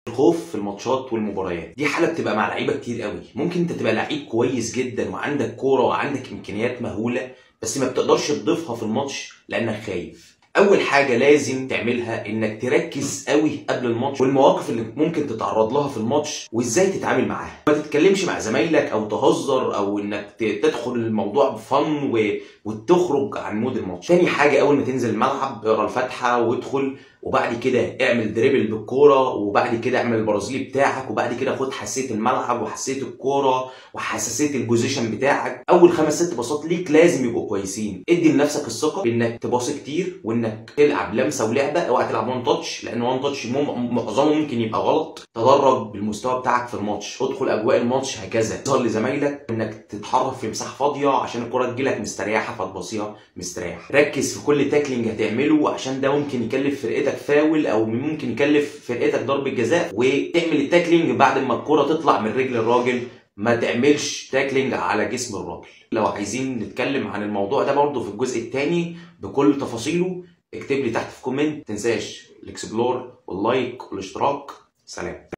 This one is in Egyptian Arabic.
الخوف في الماتشات والمباريات دي حاله بتبقى مع لعيبه كتير قوي ممكن انت تبقى لعيب كويس جدا وعندك كوره وعندك امكانيات مهوله بس ما بتقدرش تضيفها في الماتش لانك خايف اول حاجه لازم تعملها انك تركز قوي قبل الماتش والمواقف اللي ممكن تتعرض لها في الماتش وازاي تتعامل معاها ما تتكلمش مع زمايلك او تهزر او انك ت- تدخل الموضوع بفن و... وتخرج عن مود الماتش تاني حاجه اول ما تنزل الملعب اقرا الفاتحه وادخل وبعد كده اعمل دريبل بالكوره وبعد كده اعمل البرازيلي بتاعك وبعد كده خد حساسيه الملعب وحساسيه الكوره وحساسيه البوزيشن بتاعك اول خمس ست باصات ليك لازم يبقوا كويسين ادي لنفسك الثقه بانك تباصي كتير وانك تلعب لمسه ولعبه اوعى تلعب وان تاتش لان وان تاتش مم- معظمه ممكن يبقى غلط تدرج بالمستوى بتاعك في الماتش ادخل اجواء الماتش هكذا ظهر لزمايلك انك تتحرك في مساحه فاضيه عشان الكره تجيلك مستريحه فتباصيها مستريح ركز في كل تاكلينج هتعمله عشان ده ممكن يكلف فرقتك فاول او ممكن يكلف فرقتك ضربه جزاء وتعمل التاكلينج بعد ما الكره تطلع من رجل الراجل ما تعملش تاكلينج على جسم الراجل لو عايزين نتكلم عن الموضوع ده برضه في الجزء الثاني بكل تفاصيله اكتب لي تحت في كومنت تنساش الاكسبلور واللايك والاشتراك سلام